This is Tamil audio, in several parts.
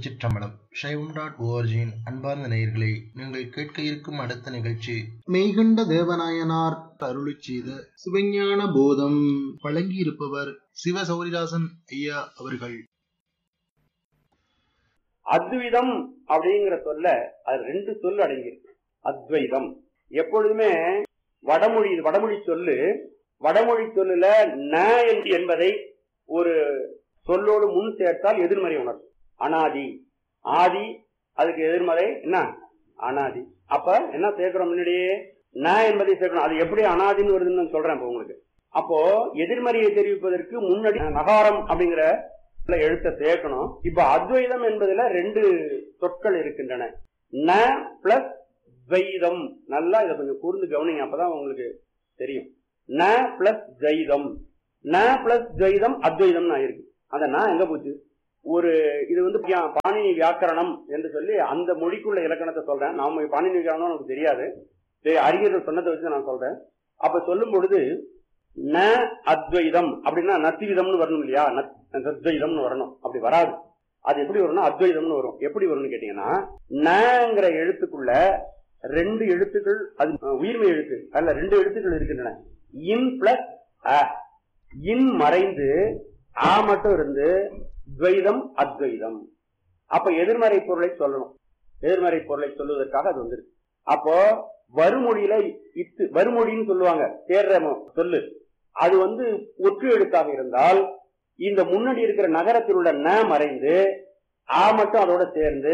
திருச்சிற்றம்பலம் சைவம் டாட் ஓஆர்ஜியின் அன்பார்ந்த நேயர்களே நீங்கள் கேட்க இருக்கும் அடுத்த நிகழ்ச்சி மெய்கண்ட தேவநாயனார் அருளிச் செய்த சிவஞான போதம் வழங்கியிருப்பவர் சிவ சௌரிதாசன் ஐயா அவர்கள் அத்வைதம் அப்படிங்கிற சொல்ல அது ரெண்டு சொல் அடங்கியிருக்கு அத்வைதம் எப்பொழுதுமே வடமொழி வடமொழி சொல்லு வடமொழி சொல்லுல ந என்று என்பதை ஒரு சொல்லோடு முன் சேர்த்தால் எதிர்மறை உணர்வு அனாதி ஆதி அதுக்கு எதிர்மறை என்ன அனாதி அப்ப என்ன சேர்க்கிறோம் முன்னாடியே ந என்பதை சேர்க்கணும் அது எப்படி அனாதின்னு வருதுன்னு நான் சொல்றேன் இப்ப உங்களுக்கு அப்போ எதிர்மறையை தெரிவிப்பதற்கு முன்னாடி நகாரம் அப்படிங்கிற உள்ள எழுத்தை சேர்க்கணும் இப்ப அத்வைதம் என்பதுல ரெண்டு சொற்கள் இருக்கின்றன ந பிளஸ் துவைதம் நல்லா இதை கொஞ்சம் கூர்ந்து கவனிங்க அப்பதான் உங்களுக்கு தெரியும் ந பிளஸ் ஜைதம் ந பிளஸ் துவைதம் அத்வைதம் ஆயிருக்கு அந்த ந எங்க போச்சு ஒரு இது வந்து பா- பாணினி வியாக்கரணம் என்று சொல்லி அந்த மொழிக்குள்ள இலக்கணத்தை சொல்றேன் நாம பாணினி வியாக்கரணம் நமக்கு தெரியாது சரி, அறிஞர்கள் சொன்னதை வச்சு நான் சொல்றேன் அப்ப சொல்லும் பொழுது ந அத்வைதம் அப்படின்னா நத்திவிதம்னு வரணும் இல்லையா நத்- அத்வைதம்னு வரணும் அப்படி வராது அது எப்படி வரும்னா அத்வைதம்னு வரும் எப்படி வரும்னு கேட்டீங்கன்னா நங்கிற எழுத்துக்குள்ள ரெண்டு எழுத்துக்கள் அது அஹ், உயிர்மை எழுத்து அல்ல ரெண்டு எழுத்துக்கள் இருக்கின்றன இன் பிளஸ் அ இன் மறைந்து ஆ மட்டும் இருந்து துவைதம் அத்வைதம் அப்ப எதிர்மறை பொருளை சொல்லணும் எதிர்மறை பொருளை சொல்லுவதற்காக அது வந்திருக்கு அப்போ வருமொழியில இத்து வருமொழின்னு சொல்லுவாங்க தேர்ற மொ- சொல்லு அது வந்து ஒற்று எழுத்தாக இருந்தால் இந்த முன்னாடி இருக்கிற நகரத்தில் உள்ள ந மறைந்து ஆ மட்டும் அதோட சேர்ந்து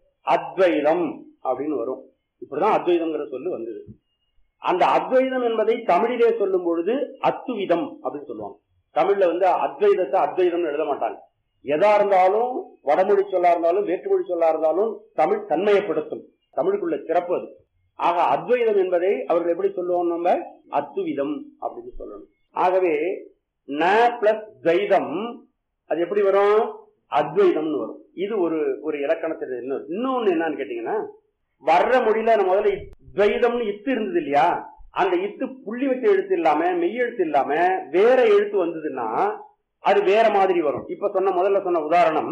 அத்வைதம் அப்படின்னு வரும் இப்படிதான் அத்வைதம்ங்கிற சொல்லு வந்தது அந்த அத்வைதம் என்பதை தமிழிலே சொல்லும் பொழுது அத்துவிதம் அப்படின்னு சொல்லுவாங்க தமிழ்ல வந்து அத்வைதத்தை அத்வைதம்னு எழுத மாட்டாங்க எதா இருந்தாலும் வடமொழி சொல்லா இருந்தாலும் வேற்றுமொழி சொல்லா இருந்தாலும் தமிழ் தன்மையப்படுத்தும் தமிழுக்குள்ள சிறப்பு அது ஆக அத்வைதம் என்பதை அவர்கள் எப்படி சொல்லுவோம் நம்ம அத்துவிதம் அப்படின்னு சொல்லணும் ஆகவே ந பிளஸ் துவைதம் அது எப்படி வரும் அத்வைதம்னு வரும் இது ஒரு ஒரு இலக்கணத்தில் இன்னொரு இன்னொன்னு என்னன்னு கேட்டீங்கன்னா வர்ற மொழியில நம்ம முதல்ல துவைதம்னு இத்து இருந்தது இல்லையா அந்த இத்து புள்ளி வச்ச எழுத்து இல்லாம மெய் எழுத்து இல்லாம வேற எழுத்து வந்ததுன்னா அது வேற மாதிரி வரும் இப்ப சொன்ன முதல்ல சொன்ன உதாரணம்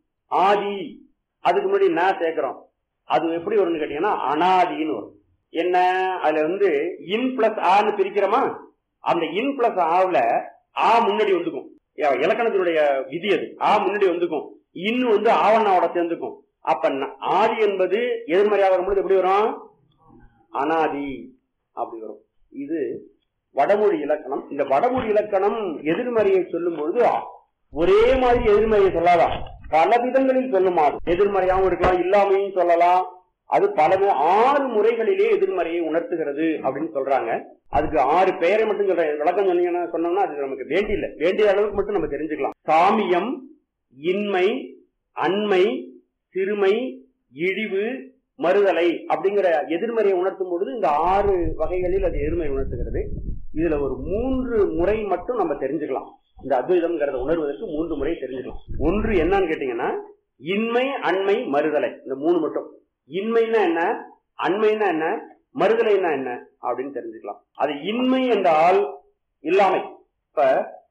ஆதி அதுக்கு முன்னாடி நான் சேர்க்கிறோம் அது எப்படி வரும்னு கேட்டீங்கன்னா அனாதின்னு வரும் என்ன அதுல வந்து இன் பிளஸ் ஆன்னு பிரிக்கிறோமா அந்த இன் பிளஸ் ஆவுல ஆ முன்னாடி வந்துக்கும் இ- இலக்கணத்தினுடைய விதி அது ஆ முன்னாடி வந்துக்கும் இன்னு வந்து ஆவண்ணாவோட சேர்ந்துக்கும் அப்ப ந- ஆதி என்பது எதிர்மறையாக வரும்பொழுது எப்படி வரும் அனாதி அப்படி வரும் இது வடமொழி இலக்கணம் இந்த வடமொழி இலக்கணம் எதிர்மறையை சொல்லும் பொழுது ஒரே மாதிரி எதிர்மறையை சொல்லாதான் பல விதங்களில் சொல்லுமாறு எதிர்மறையாகவும் இருக்கலாம் இல்லாமையும் சொல்லலாம் அது பல வி- ஆறு முறைகளிலே எதிர்மறையை உணர்த்துகிறது அப்படின்னு சொல்றாங்க அதுக்கு ஆறு பெயரை மட்டும் சொல்றேன் விளக்கம் சொன்னீங்கன்னா சொன்னோம்னா அது நமக்கு வேண்டியில்லை வேண்டிய அளவுக்கு மட்டும் நம்ம தெரிஞ்சுக்கலாம் சாமியம் இன்மை அண்மை சிறுமை இழிவு மறுதலை அப்படிங்கிற எதிர்மறையை உணர்த்தும் பொழுது இந்த ஆறு வகைகளில் அது எதிர்மறை உணர்த்துகிறது இதுல ஒரு மூன்று முறை மட்டும் நம்ம தெரிஞ்சுக்கலாம் இந்த அத்வைதம்ங்கிறத உணர்வதற்கு மூன்று முறை தெரிஞ்சுக்கலாம் ஒன்று என்னன்னு கேட்டீங்கன்னா இன்மை அண்மை மறுதலை இந்த மூணு மட்டும் இன்மைன்னா என்ன அண்மைன்னா என்ன மறுதலைன்னா என்ன அப்படின்னு தெரிஞ்சுக்கலாம் அது இன்மை என்றால் இல்லாமை இப்ப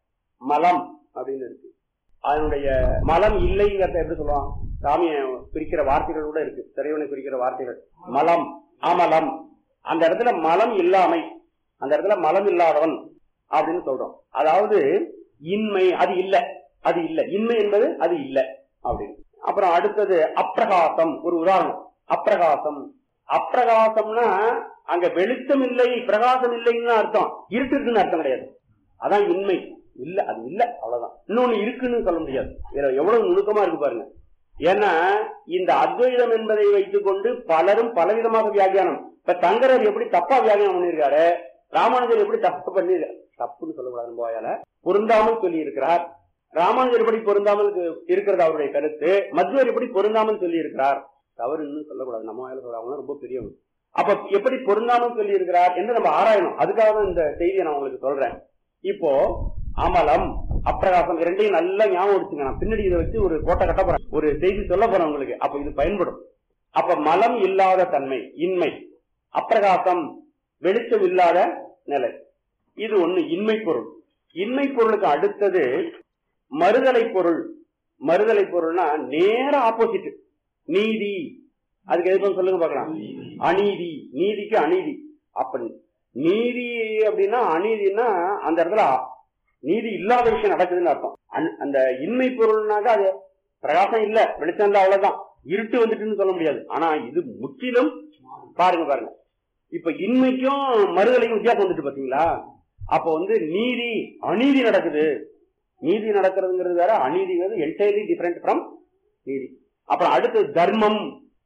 மலம் அப்படின்னு இருக்கு அதனுடைய மலம் இல்லைங்கிறத எப்படி சொல்லுவான் சாமியை பிரிக்கிற வார்த்தைகள் கூட இருக்கு திரைவனை குறிக்கிற வார்த்தைகள் மலம் அமலம் அந்த இடத்துல மலம் இல்லாமை அந்த இடத்துல மலம் இல்லாதவன் அப்படின்னு சொல்றோம் அதாவது இன்மை அது இல்ல அது இல்ல இன்மை என்பது அது இல்ல அப்படின்னு அப்புறம் அடுத்தது அப்பிரகாசம் ஒரு உதாரணம் அப்பிரகாசம் அப்பிரகாசம்னா அங்க வெளிச்சம் இல்லை பிரகாசம் இல்லைன்னு அர்த்தம் இருட்டு இருக்குன்னு அர்த்தம் கிடையாது அதான் இன்மை இல்ல அது இல்ல அவ்வளவுதான் இன்னொன்னு இருக்குன்னு சொல்ல முடியாது இதுல எவ்வளவு நுணுக்கமா இருக்கு பாருங்க ஏன்னா இந்த அத்வைதம் என்பதை வைத்துக் கொண்டு பலரும் பலவிதமாக வியாக்கியானம் இப்ப தங்கரர் எப்படி தப்பா வியாக்கியானம் பண்ணியிருக்காரு ராமானுஜர் எப்படி தப்பு பண்ணிருக்காரு தப்புன்னு சொல்லக்கூடாது போயால பொருந்தாமல் சொல்லி இருக்கிறார் ராமானுஜர் எப்படி பொருந்தாமல் இருக்கு- இருக்கிறது அவருடைய கருத்து மத்வர் எப்படி பொருந்தாமல் சொல்லி இருக்கிறார் தவறுன்னு சொல்லக்கூடாது நம்ம வாயில சொல்றாங்க ரொம்ப பெரியவங்க அப்ப எப்படி பொருந்தாமல் சொல்லி இருக்கிறார் என்று நம்ம ஆராயணும் அதுக்காக தான் இந்த செய்தியை நான் உங்களுக்கு சொல்றேன் இப்போ அமலம் அப்பிரகாசம் இரண்டையும் நல்லா ஞாபகம் வச்சுங்க நான் பின்னாடி இதை வச்சு ஒரு கோட்டை கட்ட போறேன் ஒரு செய்தி சொல்ல போறேன் உங்களுக்கு அப்ப இது பயன்படும் அப்ப மலம் இல்லாத தன்மை இன்மை அப்பிரகாசம் வெளிச்சம் இல்லாத நிலை இது ஒண்ணு இன்மை பொருள் இன்மை பொருளுக்கு அடுத்தது மறுதலை பொருள் மறுதலை பொருள்னா நேர ஆப்போசிட் நீதி அதுக்கு எதுக்கு சொல்லுங்க பார்க்கலாம் அநீதி நீதிக்கு அநீதி அப்ப நீதி அப்படின்னா அநீதினா அந்த இடத்துல நீதி இல்லாத விஷயம் நடக்குதுன்னு அர்த்தம் அந்- அந்த இன்மை பொருள்னாக்க அது பிரகாசம் இல்ல வெளிச்சம் இல்ல அவ்வளவுதான் இருட்டு வந்துட்டுன்னு சொல்ல முடியாது ஆனா இது முற்றிலும் பாருங்க பாருங்க இப்ப இன்மைக்கும் மறுதலைக்கும் வித்தியாசம் வந்துட்டு பாத்தீங்களா அப்ப வந்து நீதி அநீதி நடக்குது நீதி நடக்கிறதுங்கிறது வேற அநீதிங்கிறது என்டையர்லி டிஃபரெண்ட் ஃப்ரம் நீதி அப்புறம் அடுத்து தர்மம்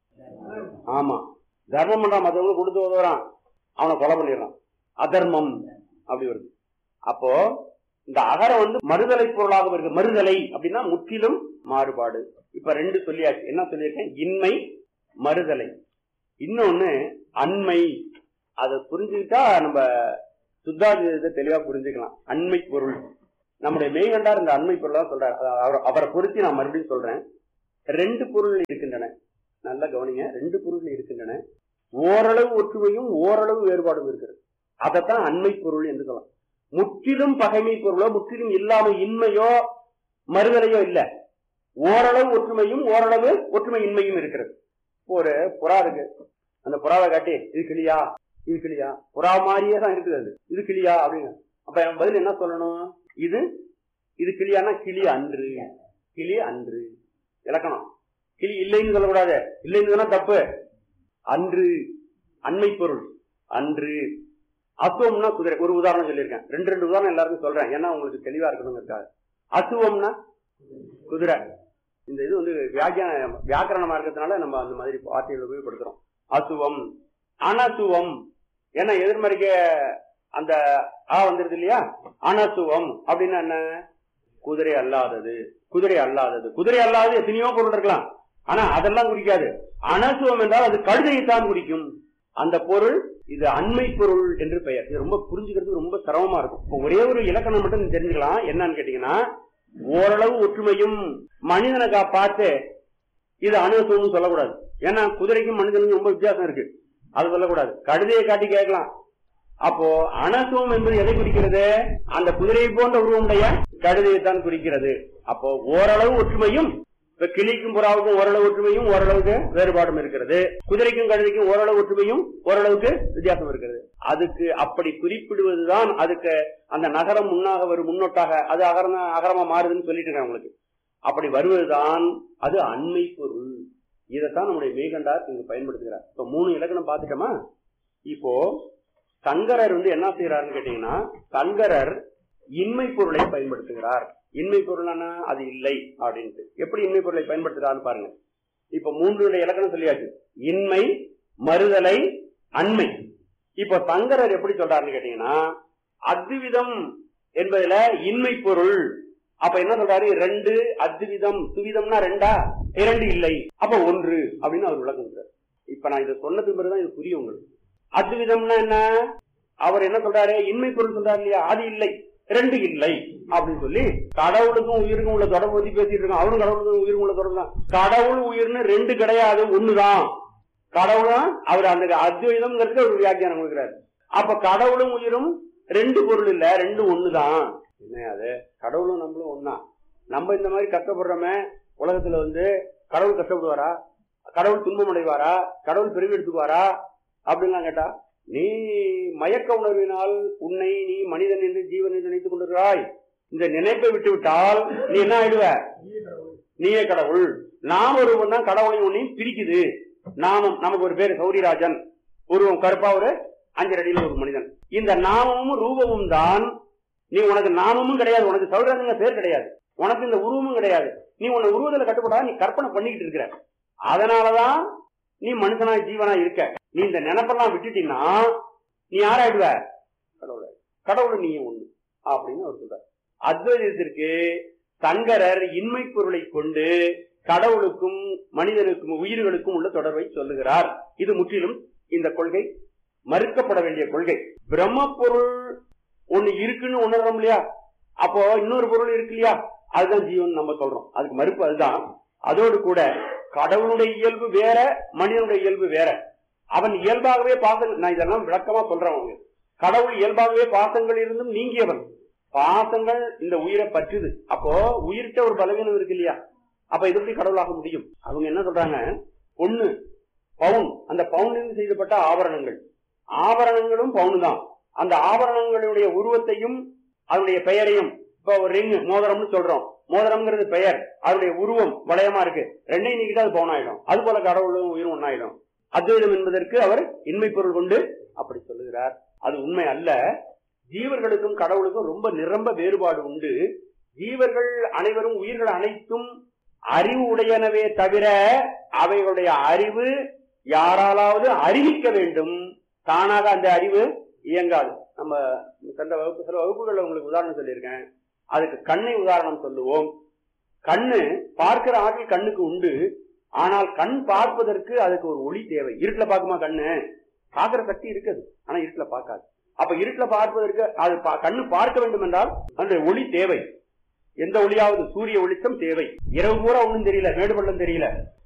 ஆமா தர்மம் பண்றான் மத்தவங்களுக்கு கொடுத்து உதவுறான் அவனை கொலை பண்ணிடுறான் அதர்மம் அப்படி வருது அப்போ இந்த அகரம் வந்து மறுதலை பொருளாக இருக்கு மறுதலை அப்படின்னா முற்றிலும் மாறுபாடு இப்ப ரெண்டு சொல்லியாச்சு என்ன சொல்லியிருக்கேன் இன்மை மறுதலை இன்னொன்னு அண்மை அதை புரிஞ்சுக்கிட்டா நம்ம சுத்தாதிதத்தை தெளிவா புரிஞ்சுக்கலாம் அண்மை பொருள் நம்முடைய மெய்கண்டார் இந்த அண்மை பொருளா சொல்றாரு அதாவது அவர்- அவரை பொருத்தி நான் மறுபடியும் சொல்றேன் ரெண்டு பொருள் இருக்கின்றன நல்லா கவனிங்க ரெண்டு பொருள் இருக்கின்றன ஓரளவு ஒற்றுமையும் ஓரளவு வேறுபாடும் இருக்கிறது அதைத்தான் அண்மை பொருள் என்று சொல்லலாம் முற்றிலும் பகைமை பொருளோ முற்றிலும் இல்லாம இன்மையோ மறுதலையோ இல்ல ஓரளவு ஒற்றுமையும் ஓரளவு ஒற்றுமை இன்மையும் இருக்கிறது ஒரு புறா இருக்கு அந்த புறாவை காட்டி இது கிளியா இது கிளியா புறா மாதிரியே தான் இருக்குது அது இது கிளியா அப்படிங்க அப்ப என் பதில் என்ன சொல்லணும் இது இது கிளியானா கிளி அன்று கிளி அன்று இலக்கணம் கிளி இல்லைன்னு சொல்லக்கூடாது இல்லைன்னு சொன்னா தப்பு அன்று அண்மை பொருள் அன்று அசுவம்னா குதிரை ஒரு உதாரணம் சொல்லியிருக்கேன் ரெண்டு ரெண்டு உதாரணம் எல்லாருக்கும் சொல்றேன் ஏன்னா உங்களுக்கு தெளிவா இருக்கணுங்கிறதுக்காக அசுவம்னா குதிரை இந்த இது வந்து வியாக்கியான வியாக்கரணமா இருக்கிறதுனால நம்ம அந்த மாதிரி வார்த்தைகள் உபயோகப்படுத்துறோம் அசுவம் அனசுவம் ஏன்னா எதிர்மறைக்க அந்த ஆ வந்துருது இல்லையா அனசுவம் அப்படின்னா என்ன குதிரை அல்லாதது குதிரை அல்லாதது குதிரை அல்லாதது எத்தனையோ பொருள் இருக்கலாம் ஆனா அதெல்லாம் குறிக்காது அனசுவம் என்றால் அது கழுதையைத்தான் குறிக்கும் அந்த பொருள் இது அண்மை பொருள் என்று பெயர் இது ரொம்ப புரிஞ்சுக்கிறது ரொம்ப சிரமமா இருக்கும் இப்போ ஒரே ஒரு இலக்கணம் மட்டும் நீங்க தெரிஞ்சுக்கலாம் என்னன்னு கேட்டீங்கன்னா ஓரளவு ஒற்றுமையும் மனிதனை கா- பார்த்து இது அணுசுவம் சொல்லக்கூடாது ஏன்னா குதிரைக்கும் மனிதனுக்கும் ரொம்ப வித்தியாசம் இருக்கு அது சொல்லக்கூடாது கழுதையை காட்டி கேட்கலாம் அப்போ அனசுவம் என்பது எதை குறிக்கிறது அந்த குதிரையை போன்ற உருவமுடைய கழுதையைத்தான் குறிக்கிறது அப்போ ஓரளவு ஒற்றுமையும் இப்ப கிளிக்கும் புறாவுக்கும் ஓரளவு ஒற்றுமையும் ஓரளவுக்கு வேறுபாடும் இருக்கிறது குதிரைக்கும் கழுதைக்கும் ஓரளவு ஒற்றுமையும் ஓரளவுக்கு வித்தியாசம் இருக்கிறது அதுக்கு அப்படி குறிப்பிடுவதுதான் அதுக்கு அந்த நகரம் முன்னாக வரும் முன்னோட்டாக அது அகரம் அகரமா மாறுதுன்னு சொல்லிட்டு இருக்கேன் உங்களுக்கு அப்படி வருவதுதான் அது அண்மை பொருள் இதைத்தான் நம்முடைய மேகண்டார் இங்க பயன்படுத்துகிறார் இப்ப மூணு இலக்கணம் பார்த்துட்டோமா இப்போ சங்கரர் வந்து என்ன செய்யறாருன்னு கேட்டீங்கன்னா சங்கரர் இன்மை பொருளை பயன்படுத்துகிறார் இன்மை பொருள்னா அது இல்லை அப்படின்ட்டு எப்படி இன்மை பொருளை பயன்படுத்துறாருன்னு பாருங்க இப்ப மூன்று இலக்கணம் சொல்லியாச்சு இன்மை மறுதலை அண்மை இப்ப சங்கரர் எப்படி சொல்றாருன்னு கேட்டீங்கன்னா அத்விதம் என்பதுல இன்மை பொருள் அப்ப என்ன சொல்றாரு ரெண்டு அத்விதம் சுவிதம்னா ரெண்டா இரண்டு இல்லை அப்ப ஒன்று அப்படின்னு அவர் விளக்கம் கொடுத்தாரு இப்ப நான் இதை சொன்னதுக்கு பிறகுதான் இது புரியும் உங்களுக்கு அத்விதம்னா என்ன அவர் என்ன சொல்றாரு இன்மை பொருள் சொல்றாரு இல்லையா அது இல்லை ரெண்டு இல்லை அப்படின்னு சொல்லி கடவுளுக்கும் உயிருக்கும் உள்ள தொடர்பு பத்தி பேசிட்டு இருக்கோம் அவரும் கடவுளுக்கும் உயிருக்கும் உள்ள தொடர்பு தான் கடவுள் உயிர்னு ரெண்டு கிடையாது ஒண்ணுதான் கடவுளும் அவர் அந்த அத்வைதம்ங்கிறதுக்கு ஒரு வியாக்கியானம் கொடுக்கிறார் அப்ப கடவுளும் உயிரும் ரெண்டு பொருள் இல்ல ரெண்டு ஒண்ணுதான் என்ன அது கடவுளும் நம்மளும் ஒண்ணா நம்ம இந்த மாதிரி கஷ்டப்படுறோமே உலகத்துல வந்து கடவுள் கஷ்டப்படுவாரா கடவுள் துன்பம் அடைவாரா கடவுள் பெருவி எடுத்துக்குவாரா அப்படின்லாம் கேட்டா நீ மயக்க உணர்வினால் உன்னை நீ மனிதன் என்று ஜீவன் என்று நினைத்துக் கொண்டிருக்கிறாய் இந்த நினைப்பை விட்டு விட்டால் நீ என்ன ஆயிடுவ நீயே கடவுள் நாம் ஒருவன் தான் கடவுளையும் உன்னையும் பிரிக்குது நாமம் நமக்கு ஒரு பேரு சௌரிராஜன் உருவம் கருப்பா ஒரு அஞ்சரை அடியில் ஒரு மனிதன் இந்த நாமமும் ரூபமும் தான் நீ உனக்கு நாமமும் கிடையாது உனக்கு சௌரிராஜங்க பேர் கிடையாது உனக்கு இந்த உருவமும் கிடையாது நீ உன்னை உருவத்துல கட்டுப்படாத நீ கற்பனை பண்ணிக்கிட்டு இருக்கிற அதனாலதான் நீ மனுஷனா ஜீவனா இருக்க நீ இந்த நினைப்பெல்லாம் விட்டுட்டீங்கன்னா நீ யாராயிடுவ கடவுள் கடவுள் நீ ஒண்ணு அப்படின்னு அவர் சொல்றார் அத்வைதத்திற்கு சங்கரர் இன்மை பொருளை கொண்டு கடவுளுக்கும் மனிதனுக்கும் உயிர்களுக்கும் உள்ள தொடர்பை சொல்லுகிறார் இது முற்றிலும் இந்த கொள்கை மறுக்கப்பட வேண்டிய கொள்கை பிரம்ம பொருள் ஒண்ணு இருக்குன்னு உணர்றோம் இல்லையா அப்போ இன்னொரு பொருள் இருக்கு இல்லையா அதுதான் ஜீவன் நம்ம சொல்றோம் அதுக்கு மறுப்பு அதுதான் அதோடு கூட கடவுளுடைய இயல்பு வேற மனிதனுடைய இயல்பு வேற அவன் இயல்பாகவே பாசங்கள் நான் இதெல்லாம் விளக்கமா சொல்றேன் அவங்க கடவுள் இயல்பாகவே பாசங்கள் இருந்தும் நீங்கியவன் பாசங்கள் இந்த உயிரை பற்றுது அப்போ உயிர்கிட்ட ஒரு பலவீனம் இருக்கு இல்லையா அப்ப இது எப்படி கடவுளாக முடியும் அவங்க என்ன சொல்றாங்க பொண்ணு பவுன் அந்த பவுனிலிருந்து செய்யப்பட்ட ஆபரணங்கள் ஆபரணங்களும் பவுனு தான் அந்த ஆபரணங்களுடைய உருவத்தையும் அதனுடைய பெயரையும் இப்ப ஒரு ரிங் மோதிரம்னு சொல்றோம் மோதிரம்ங்கிறது பெயர் அதனுடைய உருவம் வளையமா இருக்கு ரெண்டையும் நீக்கிட்டு அது பவுன் ஆயிடும் அது போல கடவுளும் உயிரும் ஒன்னாயிடும் அத்வைதம் என்பதற்கு அவர் இன்மை பொருள் கொண்டு அப்படி சொல்லுகிறார் அது உண்மை அல்ல ஜீவர்களுக்கும் கடவுளுக்கும் ரொம்ப நிரம்ப வேறுபாடு உண்டு ஜீவர்கள் அனைவரும் உயிர்கள் அனைத்தும் அறிவு உடையனவே தவிர அவைகளுடைய அறிவு யாராலாவது அறிவிக்க வேண்டும் தானாக அந்த அறிவு இயங்காது நம்ம சென்ற வகுப்பு சில வகுப்புகள்ல உங்களுக்கு உதாரணம் சொல்லியிருக்கேன் அதுக்கு கண்ணை உதாரணம் சொல்லுவோம் கண்ணு பார்க்கிற ஆற்றல் கண்ணுக்கு உண்டு ஆனால் கண் பார்ப்பதற்கு அதுக்கு ஒரு ஒளி தேவை இருட்டுல பார்க்குமா கண்ணு பார்க்கிற சக்தி இருக்குது ஆனா இருட்டுல பார்க்காது அப்ப இருட்டுல பார்ப்பதற்கு அது பா- கண்ணு பார்க்க வேண்டும் என்றால் அந்த ஒளி தேவை எந்த ஒளியாவது சூரிய வெளிச்சம் தேவை இரவு பூரா ஒண்ணும் தெரியல மேடு பள்ளம் தெரியல